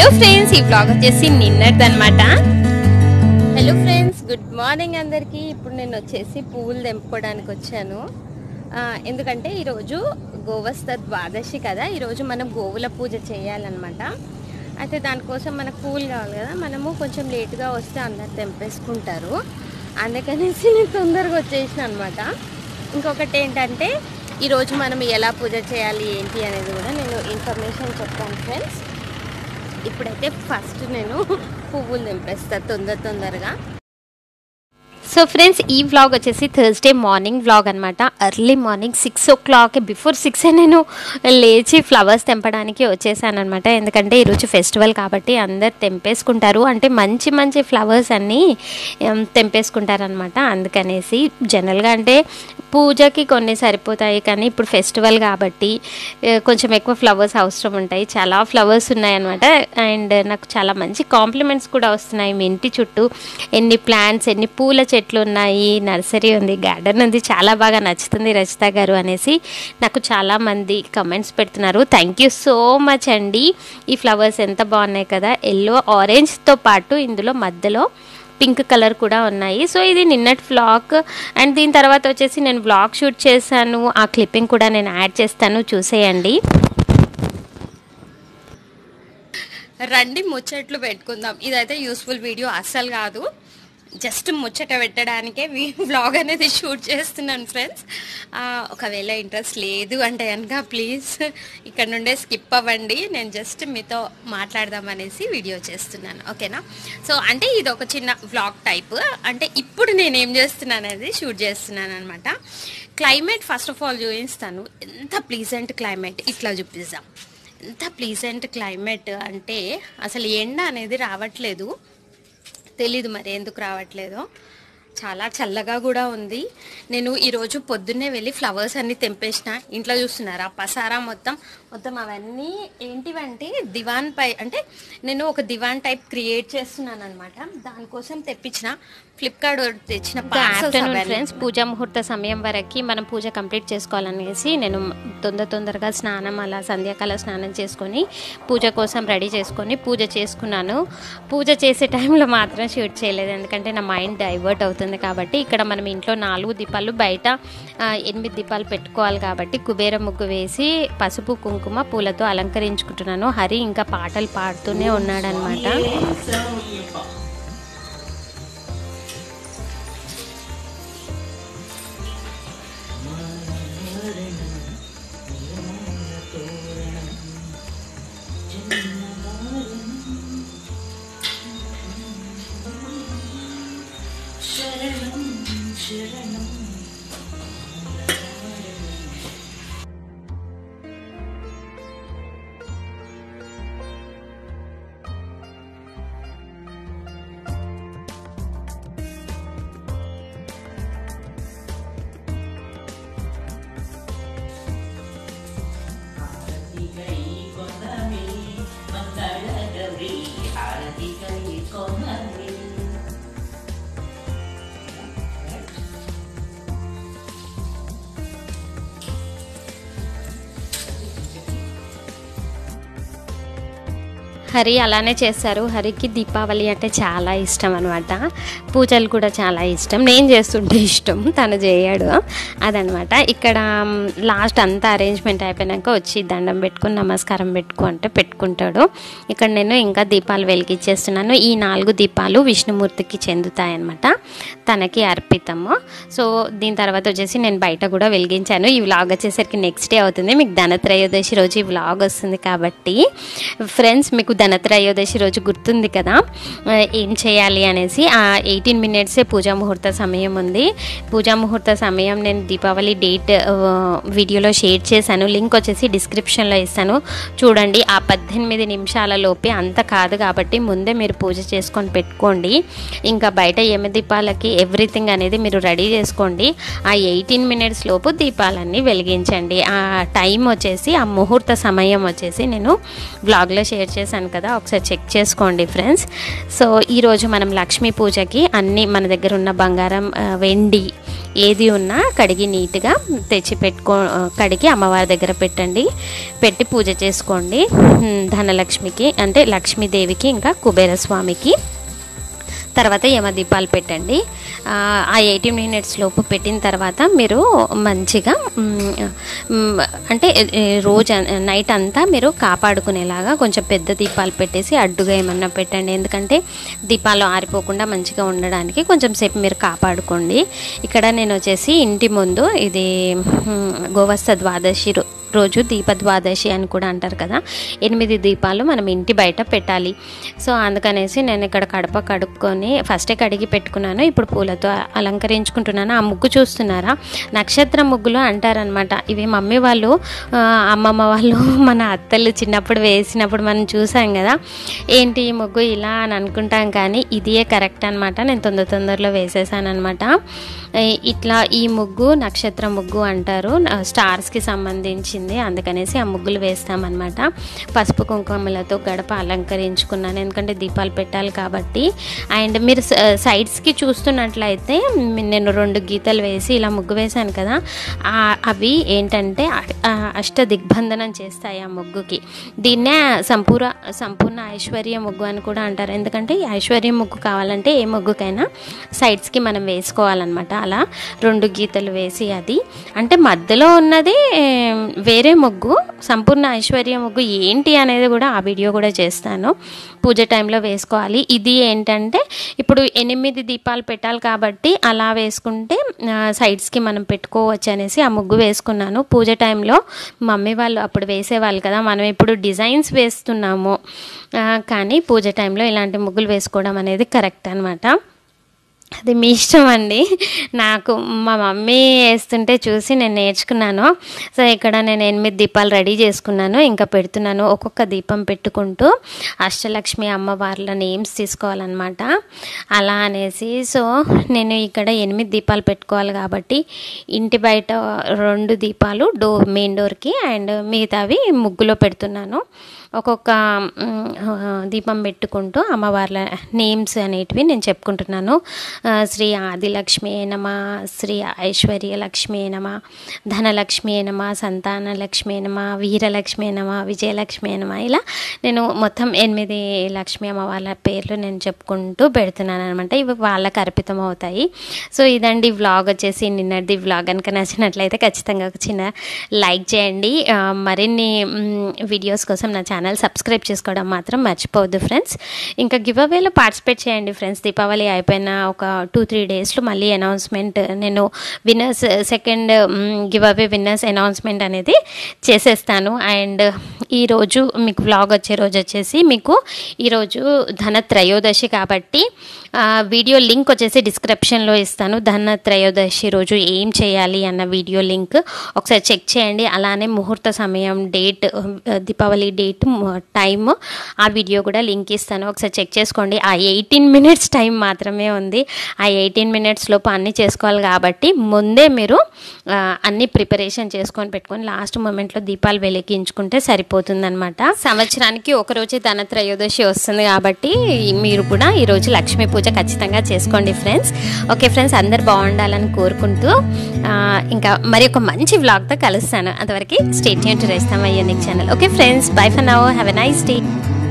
hello friends ఈ vlog వచ్చేసి నిన్నటిది అనమాట హలో ఫ్రెండ్స్ గుడ్ మార్నింగ్ అందరికీ ఇప్పుడు నేను వచ్చేసి పువ్వులు తెంపుకోవడానికి వచ్చాను ఆ, ఎందుకంటే ఈరోజు గోవస్థ ద్వాదశి కదా ఈరోజు మనం గోవుల పూజ చేయాలన్నమాట అయితే దానికోసం మనకు పూలు కావాలి కదా మనము కొంచెం లేట్గా వస్తే అందరు తెంపేసుకుంటారు అందుకనేసి నేను తొందరగా వచ్చేసిన అనమాట ఇంకొకటి ఏంటంటే ఈరోజు మనం ఎలా పూజ చేయాలి ఏంటి అనేది కూడా నేను ఇన్ఫర్మేషన్ చెప్తాను ఫ్రెండ్స్ ఇప్పుడైతే ఫస్ట్ నేను పువ్వులు తెంపేస్తా తొందర తొందరగా సో ఫ్రెండ్స్ ఈ వ్లాగ్ వచ్చేసి థర్స్డే మార్నింగ్ వ్లాగ్ అనమాట early morning six o'clock before six నేను లేచి ఫ్లవర్స్ తెంపడానికి వచ్చేసాను అనమాట ఎందుకంటే ఈరోజు ఫెస్టివల్ కాబట్టి అందరు తెంపేసుకుంటారు అంటే మంచి మంచి ఫ్లవర్స్ అన్నీ ఏం, తెంపేసుకుంటారనమాట అందుకనేసి జనరల్గా అంటే పూజకి కొన్ని సరిపోతాయి కానీ ఇప్పుడు ఫెస్టివల్ కాబట్టి ఏ, కొంచెం ఎక్కువ ఫ్లవర్స్ అవసరం ఉంటాయి చాలా ఫ్లవర్స్ ఉన్నాయన్నమాట అండ్ నాకు చాలా మంచి కాంప్లిమెంట్స్ కూడా వస్తున్నాయి మీ ఇంటి చుట్టూ ఎన్ని ప్లాంట్స్ ఎన్ని పూల చెట్లు ఉన్నాయి నర్సరీ ఉంది గార్డెన్ ఉంది చాలా బాగా నచ్చుతుంది రచిత గారు అనేసి నాకు చాలా మంది కమెంట్స్ పెడుతున్నారు థ్యాంక్ యూ సో మచ్ అండి ఈ ఫ్లవర్స్ ఎంత బాగున్నాయి కదా ఎల్లో ఆరెంజ్తో పాటు ఇందులో మధ్యలో పింక్ కలర్ కూడా ఉన్నాయి సో ఇది నిన్నటి వ్లాగ్ అండ్ దీని తర్వాత వచ్చేసి నేను వ్లాగ్ షూట్ చేశాను ఆ క్లిప్పింగ్ కూడా నేను యాడ్ చేస్తాను చూసేయండి రండి ముచ్చట్లు పెట్టుకుందాం ఇదైతే యూస్ఫుల్ వీడియో అస్సలు కాదు జస్ట్ ముచ్చట పెట్టడానికే వ్లాగ్ అనేది షూట్ చేస్తున్నాను ఫ్రెండ్స్ ఒకవేళ ఇంట్రెస్ట్ లేదు అంటే కనుక ప్లీజ్ ఇక్కడ నుండే స్కిప్ అవ్వండి నేను జస్ట్ మీతో మాట్లాడదామనేసి వీడియో చేస్తున్నాను ఓకేనా సో అంటే ఇది ఒక చిన్న వ్లాగ్ టైప్ అంటే ఇప్పుడు నేను ఏం చేస్తున్నాను అనేది షూట్ చేస్తున్నాను అనమాట క్లైమేట్ ఫస్ట్ ఆఫ్ ఆల్ చూపిస్తాను ఎంత ప్లీజెంట్ క్లైమేట్ ఇట్లా చూపిస్తాం ఎంత ప్లీజెంట్ క్లైమేట్ అంటే అసలు ఎండ అనేది రావట్లేదు తెలీదు మరి ఎందుకు రావట్లేదో చాలా చల్లగా కూడా ఉంది నేను ఈరోజు పొద్దున్నే వెళ్ళి ఫ్లవర్స్ అన్నీ తెంపేసిన ఇంట్లో చూస్తున్నారా పసారా మొత్తం మొత్తం అవన్నీ ఏంటివంటే దివాన్ పై అంటే నేను ఒక దివాన్ టైప్ క్రియేట్ చేస్తున్నాను అనమాట దానికోసం తెప్పించిన ఫ్లిప్కార్ట్ తెచ్చిన ఆఫ్టర్నూన్ ఫ్రెండ్స్ పూజా ముహూర్త సమయం వరకు మనం పూజ కంప్లీట్ చేసుకోవాలనేసి నేను తొందర తొందరగా స్నానం అలా సంధ్యాకాల స్నానం చేసుకొని పూజ కోసం రెడీ చేసుకొని పూజ చేసుకున్నాను పూజ చేసే టైంలో మాత్రం షూట్ చేయలేదు ఎందుకంటే నా మైండ్ డైవర్ట్ అవుతుంది కాబట్టి ఇక్కడ మనం ఇంట్లో నాలుగు దీపాలు బయట ఆ, ఎనిమిది దీపాలు పెట్టుకోవాలి కాబట్టి కుబేర ముగ్గు వేసి పసుపు కుంకుమ పూలతో అలంకరించుకుంటున్నాను హరి ఇంకా పాటలు పాడుతూనే ఉన్నాడనమాట హరి అలానే చేస్తారు హరికి దీపావళి అంటే చాలా ఇష్టం అనమాట పూజలు కూడా చాలా ఇష్టం నేను చేస్తుంటే ఇష్టం తను చేయడు అదనమాట ఇక్కడ లాస్ట్ అంతా అరేంజ్మెంట్ అయిపోయాక వచ్చి దండం పెట్టుకుని నమస్కారం పెట్టుకో అంటే పెట్టుకుంటాడు ఇక్కడ నేను ఇంకా దీపాలు వెలిగించేస్తున్నాను ఈ నాలుగు దీపాలు విష్ణుమూర్తికి చెందుతాయన్నమాట తనకి అర్పితము సో దీని తర్వాత వచ్చేసి నేను బయట కూడా వెలిగించాను ఈ వ్లాగ్ వచ్చేసరికి నెక్స్ట్ డే అవుతుంది మీకు ధనత్రయోదశి రోజు ఈ వ్లాగ్ వస్తుంది కాబట్టి ఫ్రెండ్స్ మీకు ధనత్రయోదశి రోజు గుర్తుంది కదా ఆ, ఏం చేయాలి అనేసి ఆ ఎయిటీన్ మినిట్సే పూజా ముహూర్త సమయం ఉంది పూజా ముహూర్త సమయం నేను దీపావళి డేట్ ఆ, వీడియోలో షేర్ చేశాను లింక్ వచ్చేసి డిస్క్రిప్షన్లో ఇస్తాను చూడండి ఆ పద్దెనిమిది నిమిషాల లోపే అంత కాదు కాబట్టి ముందే మీరు పూజ చేసుకొని పెట్టుకోండి ఇంకా బయట ఎమ దీపాలకి ఎవ్రీథింగ్ అనేది మీరు రెడీ చేసుకోండి ఆ ఎయిటీన్ మినిట్స్ లోపు దీపాలన్నీ వెలిగించండి ఆ టైం వచ్చేసి ఆ ముహూర్త సమయం వచ్చేసి నేను బ్లాగ్లో షేర్ చేశాను కదా ఒకసారి చెక్ చేసుకోండి ఫ్రెండ్స్ సో ఈరోజు మనం లక్ష్మీ పూజకి అన్నీ మన దగ్గర ఉన్న బంగారం ఆ, వెండి ఏది ఉన్నా కడిగి నీట్గా తెచ్చి పెట్టుకో కడిగి అమ్మవారి దగ్గర పెట్టండి పెట్టి పూజ చేసుకోండి ఉమ్, ధనలక్ష్మికి అంటే లక్ష్మీదేవికి ఇంకా కుబేర స్వామికి తర్వాత యమ దీపాలు పెట్టండి ఆ, ఆ ఎయిటీ మినిట్స్ లోపు పెట్టిన తర్వాత మీరు మంచిగా మ్, మ్, అంటే ఏ, రోజు అన్- నైట్ అంతా మీరు కాపాడుకునేలాగా కొంచెం పెద్ద దీపాలు పెట్టేసి అడ్డుగా ఏమన్నా పెట్టండి ఎందుకంటే దీపాలు ఆరిపోకుండా మంచిగా ఉండడానికి కొంచెం సేపు మీరు కాపాడుకోండి ఇక్కడ నేను వచ్చేసి ఇంటి ముందు ఇది మ్, గోవస్థ ద్వాదశి రో- రోజు దీప ద్వాదశి అని కూడా అంటారు కదా ఎనిమిది దీపాలు మనం ఇంటి బయట పెట్టాలి సో అందుకనేసి నేను ఇక్కడ కడప కడుక్కొని ఫస్టే కడిగి పెట్టుకున్నాను ఇప్పుడు పూలతో అలంకరించుకుంటున్నాను ఆ ముగ్గు చూస్తున్నారా నక్షత్ర ముగ్గులు అంటారనమాట ఇవి మమ్మీ వాళ్ళు ఆ, అమ్మమ్మ వాళ్ళు మన అత్తలు చిన్నప్పుడు వేసినప్పుడు మనం చూసాం కదా ఏంటి ఈ ముగ్గు ఇలా అని అనుకుంటాం కానీ ఇదే కరెక్ట్ అనమాట నేను తొందర తొందరలో వేసేసాను అనమాట ఇట్లా ఈ ముగ్గు నక్షత్ర ముగ్గు అంటారు ఆ, స్టార్స్కి సంబంధించింది అందుకనేసి ఆ ముగ్గులు వేస్తామన్నమాట పసుపు కుంకుమలతో గడప అలంకరించుకున్నాను ఎందుకంటే దీపాలు పెట్టాలి కాబట్టి అండ్ మీరు స- సైడ్స్కి చూస్తున్నట్లయితే మ్, నేను రెండు గీతలు వేసి ఇలా ముగ్గు వేశాను కదా ఆ- అవి ఏంటంటే అ- ఆ, అష్ట దిగ్బంధనం చేస్తాయి ఆ ముగ్గుకి దీన్నే సంపూర్ణ సంపూర్ణ ఐశ్వర్య ముగ్గు అని కూడా అంటారు ఎందుకంటే ఈ ఐశ్వర్య ముగ్గు కావాలంటే ఏ ముగ్గుకైనా సైడ్స్కి మనం వేసుకోవాలన్నమాట అలా రెండు గీతలు వేసి అది అంటే మధ్యలో ఉన్నది ఏం, వేరే ముగ్గు సంపూర్ణ ఐశ్వర్య ముగ్గు ఏంటి అనేది కూడా ఆ వీడియో కూడా చేస్తాను పూజ టైంలో వేసుకోవాలి ఇది ఏంటంటే ఇప్పుడు ఎనిమిది దీపాలు పెట్టాలి కాబట్టి అలా వేసుకుంటే ఆ, సైడ్స్కి మనం పెట్టుకోవచ్చు అనేసి ఆ ముగ్గు వేసుకున్నాను పూజ టైంలో మమ్మీ వాళ్ళు అప్పుడు వేసేవాళ్ళు కదా మనం ఇప్పుడు డిజైన్స్ వేస్తున్నాము ఆ, కానీ పూజ టైంలో ఇలాంటి ముగ్గులు వేసుకోవడం అనేది కరెక్ట్ అనమాట అది మీ ఇష్టం అండి నాకు మా మమ్మీ వేస్తుంటే చూసి నేను నేర్చుకున్నాను సో ఇక్కడ నేను ఎనిమిది దీపాలు రెడీ చేసుకున్నాను ఇంకా పెడుతున్నాను ఒక్కొక్క దీపం పెట్టుకుంటూ అష్టలక్ష్మి అమ్మవార్ల నేమ్స్ తీసుకోవాలన్నమాట అలా అనేసి సో నేను ఇక్కడ ఎనిమిది దీపాలు పెట్టుకోవాలి కాబట్టి ఇంటి బయట రెండు దీపాలు డోర్ మెయిన్ డోర్కి అండ్ మిగతావి ముగ్గులో పెడుతున్నాను ఒక్కొక్క మ్, ఆ, దీపం పెట్టుకుంటూ అమ్మవార్ల నేమ్స్ అనేటివి నేను చెప్పుకుంటున్నాను ఆ, శ్రీ ఆదిలక్ష్మి నమ శ్రీ ఐశ్వర్య లక్ష్మి నమ ధనలక్ష్మి నమ సంతాన లక్ష్మి నమ వీరలక్ష్మి నమ విజయలక్ష్మి నమ ఇలా నేను మొత్తం ఎనిమిది లక్ష్మి అమ్మవార్ల పేర్లు నేను చెప్పుకుంటూ పెడుతున్నాను అనమాట ఇవి వాళ్ళకి అర్పితం అవుతాయి సో ఇదండి వ్లాగ్ వచ్చేసి నిన్నటి వ్లాగ్ కనుక నచ్చినట్లయితే ఖచ్చితంగా ఒక చిన్న లైక్ చేయండి ఆ, మరిన్ని వీడియోస్ కోసం నా ఛానల్ సబ్స్క్రైబ్ చేసుకోవడం మాత్రం మర్చిపోవద్దు ఫ్రెండ్స్ ఇంకా గివ్ అవేలో పార్టిసిపేట్ చేయండి ఫ్రెండ్స్ దీపావళి అయిపోయిన ఒక టూ త్రీ డేస్లో మళ్ళీ అనౌన్స్మెంట్ నేను winners second giveaway winners announcement అనేది చేసేస్తాను అండ్ ఈరోజు మీకు వ్లాగ్ వచ్చే రోజు వచ్చేసి మీకు ఈరోజు ధన త్రయోదశి కాబట్టి ఆ, వీడియో లింక్ వచ్చేసి డిస్క్రిప్షన్లో ఇస్తాను ధన త్రయోదశి రోజు ఏం చేయాలి అన్న వీడియో లింక్ ఒకసారి చెక్ చేయండి అలానే ముహూర్త సమయం డేట్ ఆ, దీపావళి డేట్ టైమ్ ఆ వీడియో కూడా లింక్ ఇస్తాను ఒకసారి చెక్ చేసుకోండి ఆ ఎయిటీన్ మినిట్స్ టైం మాత్రమే ఉంది ఆ ఎయిటీన్ మినిట్స్ లోపు అన్నీ చేసుకోవాలి కాబట్టి ముందే మీరు ఆ, అన్ని ప్రిపరేషన్ చేసుకొని పెట్టుకొని లాస్ట్ మూమెంట్లో దీపాలు వెలిగించుకుంటే సరిపోతుందన్నమాట సంవత్సరానికి ఒక రోజే ధన త్రయోదశి వస్తుంది కాబట్టి మీరు కూడా ఈరోజు లక్ష్మీ పూజ ఖచ్చితంగా చేసుకోండి ఫ్రెండ్స్ ఓకే ఫ్రెండ్స్ అందరు బాగుండాలని కోరుకుంటూ ఆ, ఇంకా మరి ఒక మంచి వ్లాగ్తో కలుస్తాను అంతవరకు స్టేట్ యూన్ టు రేస్తాం అయ్యో channel okay friends bye for now have a nice day